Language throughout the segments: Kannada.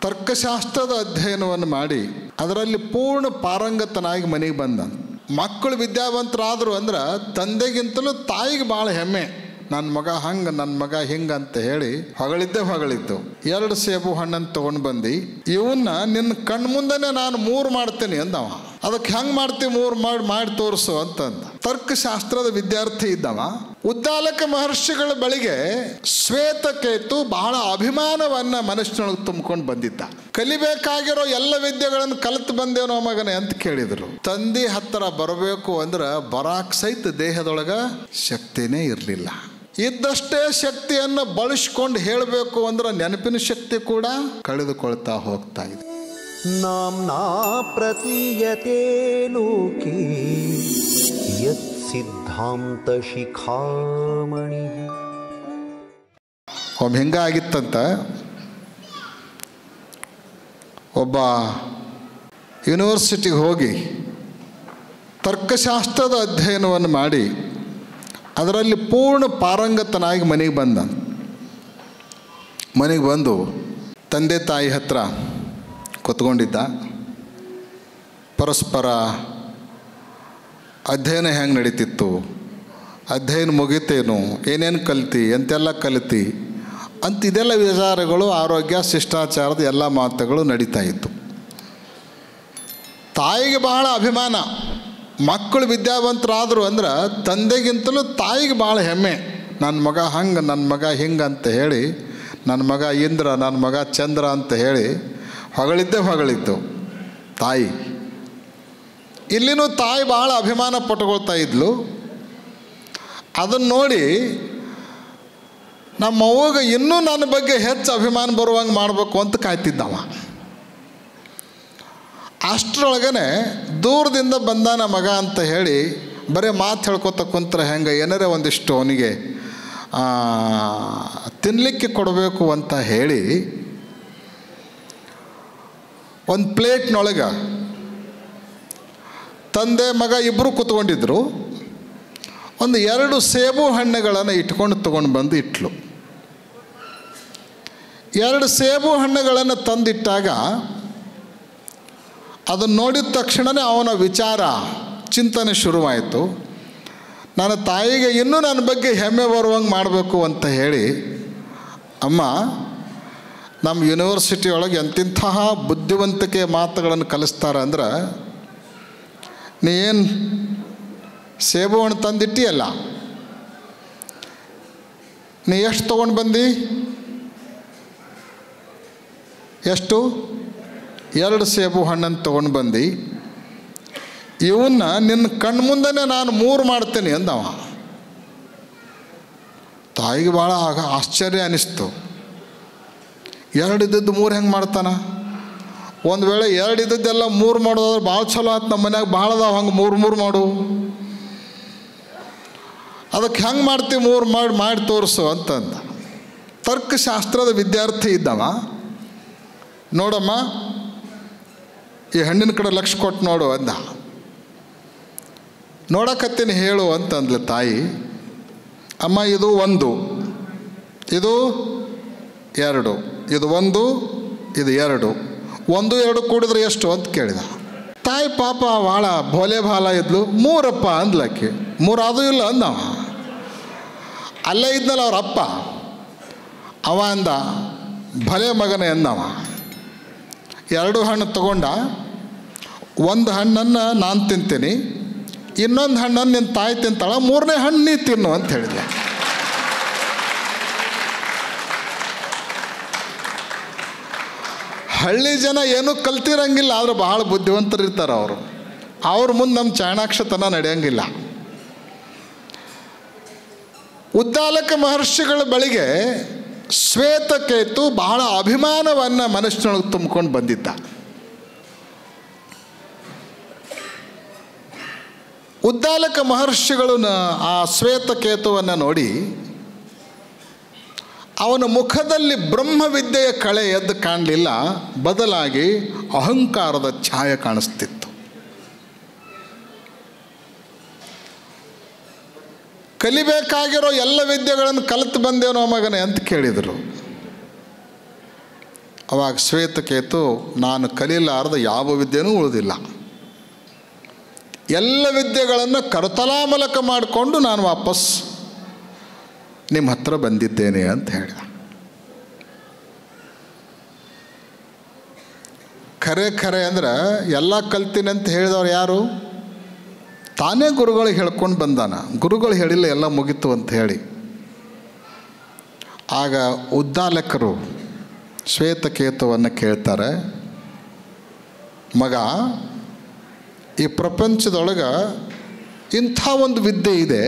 ತರ್ಕಶಾಸ್ತ್ರದ ಅಧ್ಯಯನವನ್ನು ಮಾಡಿ ಅದರಲ್ಲಿ ಪೂರ್ಣ ಪಾರಂಗತನಾಗಿ ಮನೆಗೆ ಬಂದ ಮಕ್ಕಳು ವಿದ್ಯಾವಂತರಾದರು ಅಂದ್ರೆ ತಂದೆಗಿಂತಲೂ ತಾಯಿಗೆ ಭಾಳ ಹೆಮ್ಮೆ ನನ್ನ ಮಗ ಹಂಗೆ ನನ್ನ ಮಗ ಹಿಂಗೆ ಅಂತ ಹೇಳಿ ಹೊಗಳಿದ್ದೆ ಹೊಗಳಿದ್ದು ಎರಡು ಸೇಬು ಹಣ್ಣನ್ನು ತೊಗೊಂಡು ಬಂದು ಇವನ್ನ ನಿನ್ನ ಕಣ್ಮುಂದನೆ ನಾನು ಮೂರು ಮಾಡ್ತೇನೆ ಅಂದವ ಅದಕ್ಕೆ ಹೆಂಗೆ ಮಾಡ್ತೀವಿ ಮೂರು ಮಾಡಿ ಮಾಡಿ ತೋರಿಸು ಅಂತಂದ ತರ್ಕಶಾಸ್ತ್ರದ ವಿದ್ಯಾರ್ಥಿ ಇದ್ದವ ಉದ್ದಾಲಕ ಮಹರ್ಷಿಗಳ ಬಳಿಗೆ ಶ್ವೇತಕೇತು ಬಹಳ ಅಭಿಮಾನವನ್ನ ಮನಸ್ಸಿನೊಳಗೆ ತುಂಬಿಕೊಂಡು ಬಂದಿದ್ದ ಕಲಿಬೇಕಾಗಿರೋ ಎಲ್ಲ ವಿದ್ಯೆಗಳನ್ನು ಕಲಿತು ಬಂದೇನೋ ಮಗನೇ ಅಂತ ಕೇಳಿದರು ತಂದೆ ಹತ್ತಿರ ಬರಬೇಕು ಅಂದ್ರೆ ಬರಾಕ್ ಸಹಿತ ದೇಹದೊಳಗ ಶಕ್ತಿನೇ ಇರಲಿಲ್ಲ ಇದ್ದಷ್ಟೇ ಶಕ್ತಿಯನ್ನು ಬಳಸ್ಕೊಂಡು ಹೇಳಬೇಕು ಅಂದ್ರೆ ನೆನಪಿನ ಶಕ್ತಿ ಕೂಡ ಕಳೆದುಕೊಳ್ತಾ ಹೋಗ್ತಾ ಇದೆ नाम्ना प्रतीयते लोके यत्सिद्धान्तशिखामणिः ಒಮ್ಮೆ ಹಿಂಗಾಗಿತ್ತಂತ ಒಬ್ಬ ಯೂನಿವರ್ಸಿಟಿಗೆ ಹೋಗಿ ತರ್ಕಶಾಸ್ತ್ರದ ಅಧ್ಯಯನವನ್ನು ಮಾಡಿ ಅದರಲ್ಲಿ ಪೂರ್ಣ ಪಾರಂಗತನಾಗಿ ಮನೆಗೆ ಬಂದ ಮನೆಗೆ ಬಂದು ತಂದೆ ತಾಯಿ ಹತ್ರ ಕೂತ್ಕೊಂಡಿದ್ದ ಪರಸ್ಪರ ಅಧ್ಯಯನ ಹೆಂಗೆ ನಡೀತಿತ್ತು ಅಧ್ಯಯನ ಮುಗಿತೇನು ಏನೇನು ಕಲ್ತಿ ಎಂತೆಲ್ಲ ಕಲಿತಿ ಅಂತ ಇದೆಲ್ಲ ವಿಚಾರಗಳು ಆರೋಗ್ಯ ಶಿಷ್ಟಾಚಾರದ ಎಲ್ಲ ಮಾತುಗಳು ನಡೀತಾ ಇತ್ತು ತಾಯಿಗೆ ಬಹಳ ಅಭಿಮಾನ ಮಕ್ಕಳು ವಿದ್ಯಾವಂತರಾದರು ಅಂದ್ರೆ ತಂದೆಗಿಂತಲೂ ತಾಯಿಗೆ ಭಾಳ ಹೆಮ್ಮೆ ನನ್ನ ಮಗ ಹಂಗೆ ನನ್ನ ಮಗ ಹಿಂಗೆ ಅಂತ ಹೇಳಿ ನನ್ನ ಮಗ ಇಂದ್ರ ನನ್ನ ಮಗ ಚಂದ್ರ ಅಂತ ಹೇಳಿ ಹೊಗಳಿದ್ದೇ ಹೊಗಳಿದ್ದು ತಾಯಿ ಇಲ್ಲಿನೂ ತಾಯಿ ಭಾಳ ಅಭಿಮಾನ ಪಟ್ಕೊಳ್ತಾ ಇದ್ಲು ಅದನ್ನು ನೋಡಿ ನಮ್ಮ ಅವ್ವಗೆ ಇನ್ನೂ ನನ್ನ ಬಗ್ಗೆ ಹೆಚ್ಚು ಅಭಿಮಾನ ಬರುವಂಗೆ ಮಾಡಬೇಕು ಅಂತ ಕಾಯ್ತಿದ್ದವ ಅಷ್ಟರೊಳಗನೆ ದೂರದಿಂದ ಬಂದಾನ ಮಗ ಅಂತ ಹೇಳಿ ಬರೀ ಮಾತು ಹೇಳ್ಕೊತ ಕುಂತ್ರೆ ಹೆಂಗೆ ಏನಾರೇ ಒಂದಿಷ್ಟು ಅವನಿಗೆ ತಿನ್ನಲಿಕ್ಕೆ ಕೊಡಬೇಕು ಅಂತ ಹೇಳಿ ಒಂದು ಪ್ಲೇಟ್ನೊಳಗೆ ತಂದೆ ಮಗ ಇಬ್ಬರು ಕೂತ್ಕೊಂಡಿದ್ರು ಒಂದು ಎರಡು ಸೇಬು ಹಣ್ಣುಗಳನ್ನು ಇಟ್ಕೊಂಡು ತೊಗೊಂಡು ಬಂದು ಇಟ್ಲು ಎರಡು ಸೇಬು ಹಣ್ಣುಗಳನ್ನು ತಂದಿಟ್ಟಾಗ ಅದನ್ನು ನೋಡಿದ ತಕ್ಷಣವೇ ಅವನ ವಿಚಾರ ಚಿಂತನೆ ಶುರುವಾಯಿತು ನನ್ನ ತಾಯಿಗೆ ಇನ್ನೂ ನನ್ನ ಬಗ್ಗೆ ಹೆಮ್ಮೆ ಬರುವಂಗೆ ಮಾಡಬೇಕು ಅಂತ ಹೇಳಿ ಅಮ್ಮ ನಮ್ಮ ಯೂನಿವರ್ಸಿಟಿ ಒಳಗೆ ಎಂತಿಂತಹ ಬುದ್ಧಿವಂತಿಕೆ ಮಾತುಗಳನ್ನು ಕಲಿಸ್ತಾರೆ ಅಂದ್ರೆ ನೀ ಏನು ಸೇಬು ಹಣ್ಣು ತಂದಿಟ್ಟಿಯಲ್ಲ ನೀ ಎಷ್ಟು ತೊಗೊಂಡು ಬಂದು ಎಷ್ಟು ಎರಡು ಸೇಬು ಹಣ್ಣನ್ನು ತೊಗೊಂಡು ಬಂದು ಇವನ್ನ ನಿನ್ನ ಕಣ್ಮುಂದನೆ ನಾನು ಮೂರು ಮಾಡ್ತೇನೆ ಅಂದವ ತಾಯಿಗೆ ಭಾಳ ಆಗ ಆಶ್ಚರ್ಯ ಅನಿಸ್ತು ಎರಡು ಇದ್ದದ್ದು ಮೂರು ಹೆಂಗೆ ಮಾಡ್ತಾನ ಒಂದು ವೇಳೆ ಎರಡು ಇದ್ದದ್ದೆಲ್ಲ ಮೂರು ಮಾಡೋದಾದ್ರೆ ಭಾಳ ಚಲೋ ಆಯ್ತು ನಮ್ಮ ಮನ್ಯಾಗ ಭಾಳ ಅದಾವ ಹಂಗೆ ಮೂರು ಮೂರು ಮಾಡು ಅದಕ್ಕೆ ಹೆಂಗೆ ಮಾಡ್ತೀವಿ ಮೂರು ಮಾಡಿ ಮಾಡಿ ತೋರಿಸು ಅಂತಂದ ತರ್ಕಶಾಸ್ತ್ರದ ವಿದ್ಯಾರ್ಥಿ ಇದ್ದವ ನೋಡಮ್ಮ ಈ ಹಣ್ಣಿನ ಕಡೆ ಲಕ್ಷ ಕೊಟ್ಟು ನೋಡು ಅಂದ ನೋಡಕತ್ತೀನಿ ಹೇಳು ಅಂತಂದ್ಲು ತಾಯಿ ಅಮ್ಮ ಇದು ಒಂದು ಇದು ಎರಡು ಇದು ಒಂದು ಇದು ಎರಡು ಒಂದು ಎರಡು ಕೂಡಿದ್ರೆ ಎಷ್ಟು ಅಂತ ಕೇಳಿದ ತಾಯಿ ಪಾಪ ಭಾಳ ಭೋಲೆ ಭಾಲ ಇದ್ಲು ಮೂರಪ್ಪ ಅಂದ್ಲಕ್ಕೆ ಮೂರು ಅದು ಇಲ್ಲ ಅಂದವ ಅಲ್ಲೇ ಇದ್ನಲ್ಲ ಅವ್ರ ಅಪ್ಪ ಅವ ಅಂದ ಭಲೆ ಮಗನೇ ಅಂದವ ಎರಡು ಹಣ್ಣು ತಗೊಂಡ ಒಂದು ಹಣ್ಣನ್ನು ನಾನು ತಿಂತೀನಿ ಇನ್ನೊಂದು ಹಣ್ಣನ್ನು ನಿನ್ನ ತಾಯಿ ತಿಂತಾಳ ಮೂರನೇ ಹಣ್ಣು ನೀ ತಿನ್ನು ಅಂತ ಹೇಳಿದೆ ಹಳ್ಳಿ ಜನ ಏನೂ ಕಲ್ತಿರಂಗಿಲ್ಲ ಆದ್ರೆ ಭಾಳ ಬುದ್ಧಿವಂತರು ಇರ್ತಾರೆ ಅವರು ಅವ್ರ ಮುಂದೆ ನಮ್ಮ ಚಾಣಾಕ್ಷತನ ನಡೆಯಂಗಿಲ್ಲ ಉದ್ದಾಲಕ ಮಹರ್ಷಿಗಳ ಬಳಿಗೆ ಶ್ವೇತಕೇತು ಬಹಳ ಅಭಿಮಾನವನ್ನು ಮನಸ್ಸಿನೊಳಗೆ ತುಂಬಿಕೊಂಡು ಬಂದಿದ್ದ ಉದ್ದಾಲಕ ಮಹರ್ಷಿಗಳು ಆ ಶ್ವೇತಕೇತುವನ್ನು ನೋಡಿ ಅವನ ಮುಖದಲ್ಲಿ ಬ್ರಹ್ಮವಿದ್ಯೆಯ ಕಳೆ ಎದ್ದು ಕಾಣಲಿಲ್ಲ ಬದಲಾಗಿ ಅಹಂಕಾರದ ಛಾಯೆ ಕಾಣಿಸ್ತಿತ್ತು ಕಲಿಬೇಕಾಗಿರೋ ಎಲ್ಲ ವಿದ್ಯೆಗಳನ್ನು ಕಲಿತು ಬಂದೇನೋ ಮಗನೇ ಅಂತ ಕೇಳಿದರು ಅವಾಗ ಶ್ವೇತಕೇತು ನಾನು ಕಲಿಲಾರದ ಯಾವ ವಿದ್ಯೆನೂ ಉಳಿದಿಲ್ಲ ಎಲ್ಲ ವಿದ್ಯೆಗಳನ್ನು ಕರತಲಾಮಲಕ ಮಾಡಿಕೊಂಡು ನಾನು ವಾಪಸ್ ನಿಮ್ಮ ಹತ್ರ ಬಂದಿದ್ದೇನೆ ಅಂತ ಹೇಳಿದ ಖರೆ ಖರೆ ಅಂದ್ರೆ ಎಲ್ಲ ಕಲ್ತೀನಿ ಅಂತ ಹೇಳಿದವ್ರು ಯಾರು ತಾನೇ ಗುರುಗಳಿಗೆ ಹೇಳ್ಕೊಂಡು ಬಂದಾನ ಗುರುಗಳು ಹೇಳಿಲ್ಲ ಎಲ್ಲ ಮುಗೀತು ಅಂತ ಹೇಳಿ ಆಗ ಉದ್ದಾಲಕರು ಶ್ವೇತಕೇತುವನ್ನು ಕೇಳ್ತಾರೆ ಮಗ ಈ ಪ್ರಪಂಚದೊಳಗೆ ಇಂಥ ಒಂದು ವಿದ್ಯೆ ಇದೆ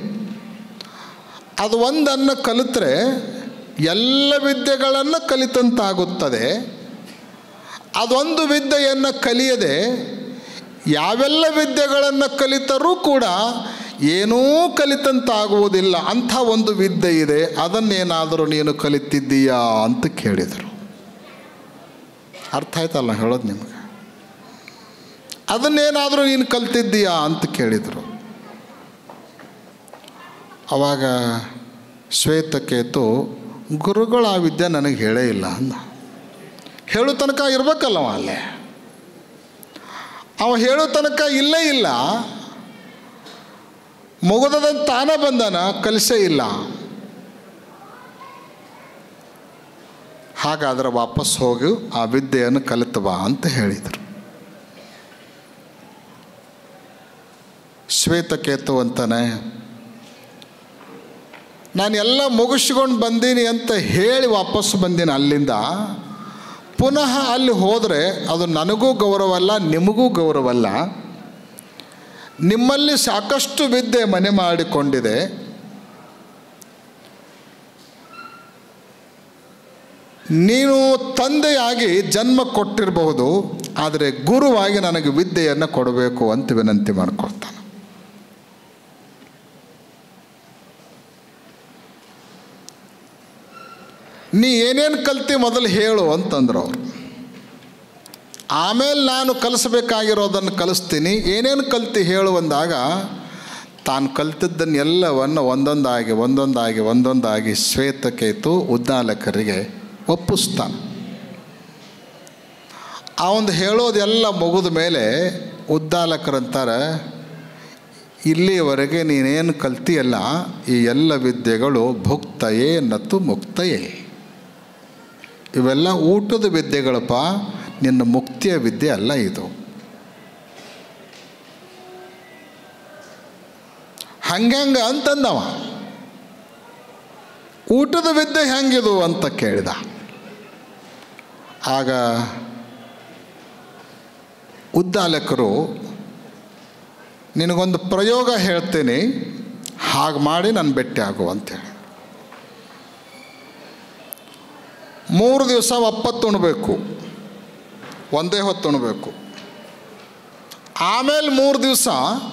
ಅದು ಒಂದನ್ನು ಕಲಿತ್ರೆ ಎಲ್ಲ ವಿದ್ಯೆಗಳನ್ನು ಕಲಿತಂತಾಗುತ್ತದೆ ಅದೊಂದು ವಿದ್ಯೆಯನ್ನು ಕಲಿಯದೆ ಯಾವೆಲ್ಲ ವಿದ್ಯೆಗಳನ್ನು ಕಲಿತರೂ ಕೂಡ ಏನೂ ಕಲಿತಂತಾಗುವುದಿಲ್ಲ ಅಂಥ ಒಂದು ವಿದ್ಯೆ ಇದೆ ಅದನ್ನೇನಾದರೂ ನೀನು ಕಲಿತಿದ್ದೀಯಾ ಅಂತ ಕೇಳಿದರು ಅರ್ಥ ಆಯ್ತಲ್ಲ ನಾನು ಹೇಳೋದು ನಿಮಗೆ ಅದನ್ನೇನಾದರೂ ನೀನು ಕಲ್ತಿದ್ದೀಯಾ ಅಂತ ಕೇಳಿದರು ಅವಾಗ ಶ್ವೇತಕೇತು ಗುರುಗಳು ಆ ವಿದ್ಯೆ ನನಗೆ ಹೇಳೇ ಇಲ್ಲ ಅಂದ ಹೇಳೋ ತನಕ ಇರ್ಬೇಕಲ್ಲವ ಅಲ್ಲೇ ಅವ ಹೇಳೋ ತನಕ ಇಲ್ಲೇ ಇಲ್ಲ ಮುಗಿದಂತ ತಾನೇ ಬಂದಾನ ಕಲಿಸೇ ಇಲ್ಲ ಹಾಗಾದ್ರೆ ವಾಪಸ್ ಹೋಗಿ ಆ ವಿದ್ಯೆಯನ್ನು ಕಲಿತು ಬಾ ಅಂತ ಹೇಳಿದರು ಶ್ವೇತಕೇತು ಅಂತಾನೆ ನಾನು ಎಲ್ಲ ಮುಗಿಸ್ಕೊಂಡು ಬಂದೀನಿ ಅಂತ ಹೇಳಿ ವಾಪಸ್ ಬಂದೀನಿ ಅಲ್ಲಿಂದ ಪುನಃ ಅಲ್ಲಿ ಹೋದರೆ ಅದು ನನಗೂ ಗೌರವಲ್ಲ ನಿಮಗೂ ಗೌರವಲ್ಲ ನಿಮ್ಮಲ್ಲಿ ಸಾಕಷ್ಟು ವಿದ್ಯೆ ಮನೆ ಮಾಡಿಕೊಂಡಿದೆ ನೀನು ತಂದೆಯಾಗಿ ಜನ್ಮ ಕೊಟ್ಟಿರಬಹುದು ಆದರೆ ಗುರುವಾಗಿ ನನಗೆ ವಿದ್ಯೆಯನ್ನು ಕೊಡಬೇಕು ಅಂತ ವಿನಂತಿ ಮಾಡ್ಕೊಳ್ತಾನೆ ನೀ ಏನೇನು ಕಲ್ತಿ ಮೊದಲು ಹೇಳು ಅಂತಂದ್ರು ಅವರು ಆಮೇಲೆ ನಾನು ಕಲಿಸ್ಬೇಕಾಗಿರೋದನ್ನು ಕಲಿಸ್ತೀನಿ ಏನೇನು ಕಲ್ತಿ ಹೇಳು ಅಂದಾಗ ತಾನು ಕಲ್ತಿದ್ದನ್ನು ಎಲ್ಲವನ್ನು ಒಂದೊಂದಾಗಿ ಒಂದೊಂದಾಗಿ ಒಂದೊಂದಾಗಿ ಶ್ವೇತಕೇತು ಉದ್ದಾಲಕರಿಗೆ ಒಪ್ಪಿಸ್ತಾನೆ ಆ ಒಂದು ಹೇಳೋದೆಲ್ಲ ಮುಗಿದ ಮೇಲೆ ಉದ್ದಾಲಕರಂತಾರೆ ಇಲ್ಲಿಯವರೆಗೆ ನೀನೇನು ಕಲ್ತಿಯಲ್ಲ ಈ ಎಲ್ಲ ವಿದ್ಯೆಗಳು ಭುಕ್ತಯೇ ನತ್ತು ಮುಕ್ತಯೇ ಇವೆಲ್ಲ ಊಟದ ವಿದ್ಯೆಗಳಪ್ಪ ನಿನ್ನ ಮುಕ್ತಿಯ ವಿದ್ಯೆ ಅಲ್ಲ ಇದು ಹಂಗಂಗ ಅಂತಂದವ ಊಟದ ವಿದ್ಯೆ ಹೆಂಗಿದು ಅಂತ ಕೇಳಿದ ಆಗ ಉದ್ದಾಲಕರು ನಿನಗೊಂದು ಪ್ರಯೋಗ ಹೇಳ್ತೀನಿ ಹಾಗೆ ಮಾಡಿ ನಾನು ಭೇಟಿ ಆಗು ಅಂತೇಳಿ ಮೂರು ದಿವಸ ಒಪ್ಪತ್ತು ಉಣ್ಬೇಕು ಒಂದೇ ಹೊತ್ತು ಉಣ್ಬೇಕು ಆಮೇಲೆ ಮೂರು ದಿವಸ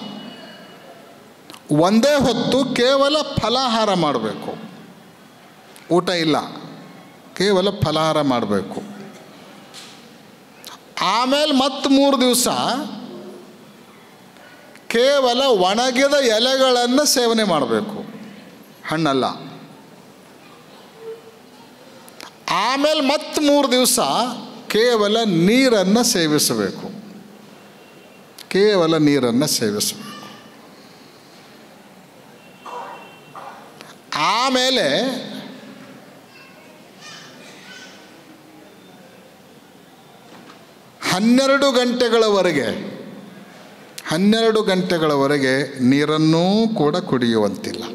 ಒಂದೇ ಹೊತ್ತು ಕೇವಲ ಫಲಾಹಾರ ಮಾಡಬೇಕು ಊಟ ಇಲ್ಲ ಕೇವಲ ಫಲಾಹಾರ ಮಾಡಬೇಕು ಆಮೇಲೆ ಮತ್ತೆ ಮೂರು ದಿವಸ ಕೇವಲ ಒಣಗಿದ ಎಲೆಗಳನ್ನು ಸೇವನೆ ಮಾಡಬೇಕು ಹಣ್ಣಲ್ಲ ಆಮೇಲೆ ಮತ್ತೆ ಮೂರು ದಿವಸ ಕೇವಲ ನೀರನ್ನು ಸೇವಿಸಬೇಕು ಕೇವಲ ನೀರನ್ನು ಸೇವಿಸಬೇಕು ಆಮೇಲೆ ಹನ್ನೆರಡು ಗಂಟೆಗಳವರೆಗೆ ಹನ್ನೆರಡು ಗಂಟೆಗಳವರೆಗೆ ನೀರನ್ನೂ ಕೂಡ ಕುಡಿಯುವಂತಿಲ್ಲ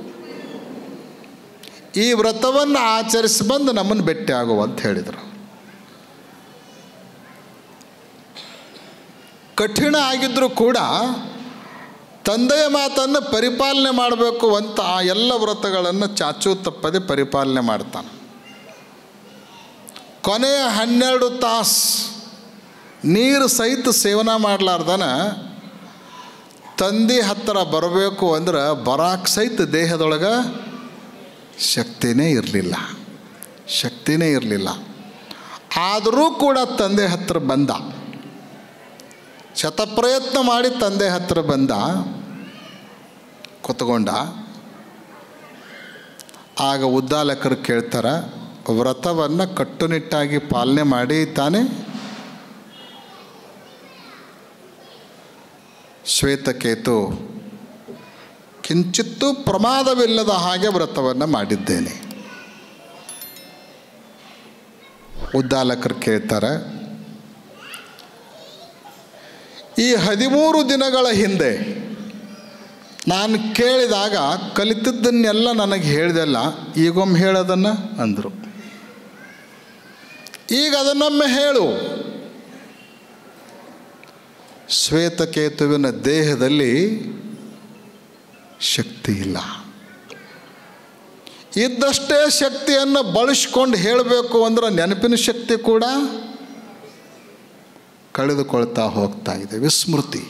ಈ ವ್ರತವನ್ನು ಆಚರಿಸಿ ಬಂದು ನಮ್ಮನ್ನು ಭೇಟಿ ಆಗುವ ಅಂತ ಹೇಳಿದರು ಕಠಿಣ ಆಗಿದ್ದರೂ ಕೂಡ ತಂದೆಯ ಮಾತನ್ನು ಪರಿಪಾಲನೆ ಮಾಡಬೇಕು ಅಂತ ಆ ಎಲ್ಲ ವ್ರತಗಳನ್ನು ಚಾಚೂ ತಪ್ಪದೆ ಪರಿಪಾಲನೆ ಮಾಡ್ತಾನೆ ಕೊನೆಯ ಹನ್ನೆರಡು ತಾಸು ನೀರು ಸಹಿತ ಸೇವನೆ ಮಾಡಲಾರ್ದನ ತಂದೆ ಹತ್ತಿರ ಬರಬೇಕು ಅಂದ್ರೆ ಬರಾಕ್ ಸಹಿತ ದೇಹದೊಳಗೆ ಶಕ್ತಿನೇ ಇರಲಿಲ್ಲ ಶಕ್ತಿನೇ ಇರಲಿಲ್ಲ ಆದರೂ ಕೂಡ ತಂದೆ ಹತ್ತಿರ ಬಂದ ಶತಪ್ರಯತ್ನ ಮಾಡಿ ತಂದೆ ಹತ್ತಿರ ಬಂದ ಕೂತ್ಕೊಂಡ ಆಗ ಉದ್ದಾಲಕರು ಕೇಳ್ತಾರೆ ವ್ರತವನ್ನು ಕಟ್ಟುನಿಟ್ಟಾಗಿ ಪಾಲನೆ ಮಾಡಿ ತಾನೇ ಶ್ವೇತಕೇತು ಕಿಂಚಿತ್ತೂ ಪ್ರಮಾದವಿಲ್ಲದ ಹಾಗೆ ವ್ರತವನ್ನು ಮಾಡಿದ್ದೇನೆ ಉದ್ದಾಲಕರು ಕೇಳ್ತಾರೆ ಈ ಹದಿಮೂರು ದಿನಗಳ ಹಿಂದೆ ನಾನು ಕೇಳಿದಾಗ ಕಲಿತದ್ದನ್ನೆಲ್ಲ ನನಗೆ ಹೇಳ್ದಲ್ಲ ಈಗೊಮ್ಮೆ ಹೇಳೋದನ್ನು ಅಂದರು ಈಗ ಅದನ್ನೊಮ್ಮೆ ಹೇಳು ಶ್ವೇತಕೇತುವಿನ ದೇಹದಲ್ಲಿ ಶಕ್ತಿ ಇಲ್ಲ ಇದ್ದಷ್ಟೇ ಶಕ್ತಿಯನ್ನು ಬಳಸ್ಕೊಂಡು ಹೇಳಬೇಕು ಅಂದ್ರೆ ನೆನಪಿನ ಶಕ್ತಿ ಕೂಡ ಕಳೆದುಕೊಳ್ತಾ ಹೋಗ್ತಾ ಇದೆ ವಿಸ್ಮೃತಿ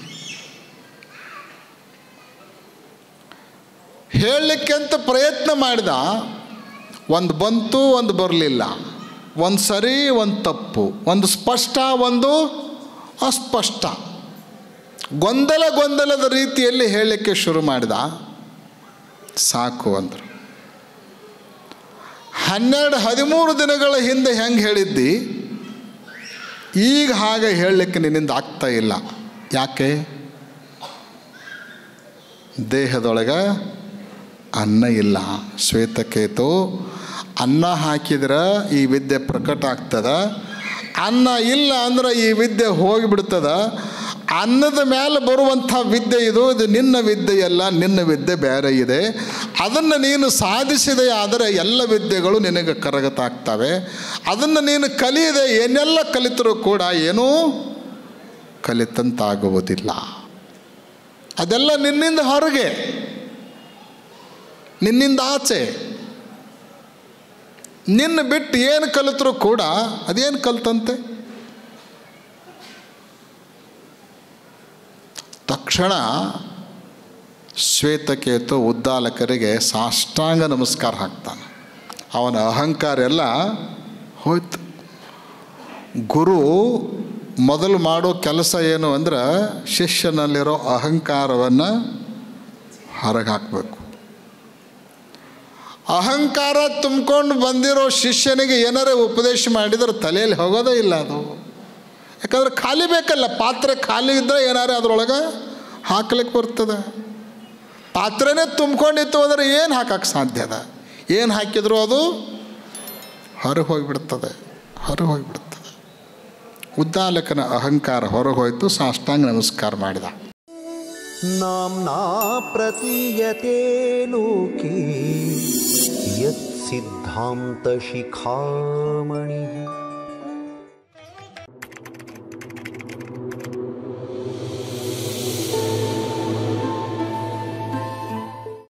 ಹೇಳಲಿಕ್ಕೆ ಅಂತ ಪ್ರಯತ್ನ ಮಾಡಿದ ಒಂದು ಬಂತು ಒಂದು ಬರಲಿಲ್ಲ ಒಂದು ಸರಿ ಒಂದು ತಪ್ಪು ಒಂದು ಸ್ಪಷ್ಟ ಒಂದು ಅಸ್ಪಷ್ಟ ಗೊಂದಲ ಗೊಂದಲದ ರೀತಿಯಲ್ಲಿ ಹೇಳಲಿಕ್ಕೆ ಶುರು ಮಾಡಿದ ಸಾಕು ಅಂದರು ಹನ್ನೆರಡು ಹದಿಮೂರು ದಿನಗಳ ಹಿಂದೆ ಹೆಂಗೆ ಹೇಳಿದ್ದಿ ಈಗ ಹಾಗೆ ಹೇಳಲಿಕ್ಕೆ ನಿನ್ನಿಂದ ಆಗ್ತಾ ಇಲ್ಲ ಯಾಕೆ ದೇಹದೊಳಗೆ ಅನ್ನ ಇಲ್ಲ ಶ್ವೇತಕೇತು ಅನ್ನ ಹಾಕಿದ್ರೆ ಈ ವಿದ್ಯೆ ಪ್ರಕಟ ಆಗ್ತದ ಅನ್ನ ಇಲ್ಲ ಅಂದ್ರೆ ಈ ವಿದ್ಯೆ ಹೋಗಿಬಿಡ್ತದ ಅನ್ನದ ಮೇಲೆ ಬರುವಂಥ ವಿದ್ಯೆ ಇದು ಇದು ನಿನ್ನ ವಿದ್ಯೆಯಲ್ಲ ನಿನ್ನ ವಿದ್ಯೆ ಬೇರೆ ಇದೆ ಅದನ್ನು ನೀನು ಸಾಧಿಸಿದೆ ಆದರೆ ಎಲ್ಲ ವಿದ್ಯೆಗಳು ನಿನಗೆ ಕರಗತಾಗ್ತವೆ ಅದನ್ನು ನೀನು ಕಲಿಯದೆ ಏನೆಲ್ಲ ಕಲಿತರೂ ಕೂಡ ಏನೂ ಕಲಿತಂತಾಗುವುದಿಲ್ಲ ಅದೆಲ್ಲ ನಿನ್ನಿಂದ ಹೊರಗೆ ನಿನ್ನಿಂದ ಆಚೆ ನಿನ್ನ ಬಿಟ್ಟು ಏನು ಕಲಿತರೂ ಕೂಡ ಅದೇನು ಕಲ್ತಂತೆ ತಕ್ಷಣ ಶ್ವೇತಕೇತು ಉದ್ದಾಲಕರಿಗೆ ಸಾಷ್ಟಾಂಗ ನಮಸ್ಕಾರ ಹಾಕ್ತಾನೆ ಅವನ ಅಹಂಕಾರ ಎಲ್ಲ ಹೋಯ್ತು ಗುರು ಮೊದಲು ಮಾಡೋ ಕೆಲಸ ಏನು ಅಂದ್ರೆ ಶಿಷ್ಯನಲ್ಲಿರೋ ಅಹಂಕಾರವನ್ನು ಹೊರಗೆ ಹಾಕಬೇಕು ಅಹಂಕಾರ ತುಂಬಿಕೊಂಡು ಬಂದಿರೋ ಶಿಷ್ಯನಿಗೆ ಏನಾರೇ ಉಪದೇಶ ಮಾಡಿದ್ರೆ ತಲೆಯಲ್ಲಿ ಹೋಗೋದೇ ಇಲ್ಲ ಅದು ಯಾಕಂದ್ರೆ ಖಾಲಿ ಬೇಕಲ್ಲ ಪಾತ್ರೆ ಖಾಲಿ ಇದ್ದರೆ ಏನಾರೇ ಅದರೊಳಗೆ ಹಾಕ್ಲಿಕ್ಕೆ ಬರ್ತದೆ ಪಾತ್ರೆನೇ ತುಂಬ್ಕೊಂಡಿತ್ತು ಅಂದರೆ ಏನು ಹಾಕಕ್ಕೆ ಸಾಧ್ಯ ಅದ ಏನು ಹಾಕಿದ್ರು ಅದು ಹೊರಗೆ ಹೋಗಿಬಿಡ್ತದೆ ಹೊರಗೆ ಹೋಗಿಬಿಡ್ತದೆ ಉದ್ದಾಲಕನ ಅಹಂಕಾರ ಹೊರಗೆ ಹೋಯ್ತು ಸಾಷ್ಟಾಂಗ ನಮಸ್ಕಾರ ಮಾಡಿದ नाम्ना प्रतीयते लोके यत्सिद्धान्तशिखामणिः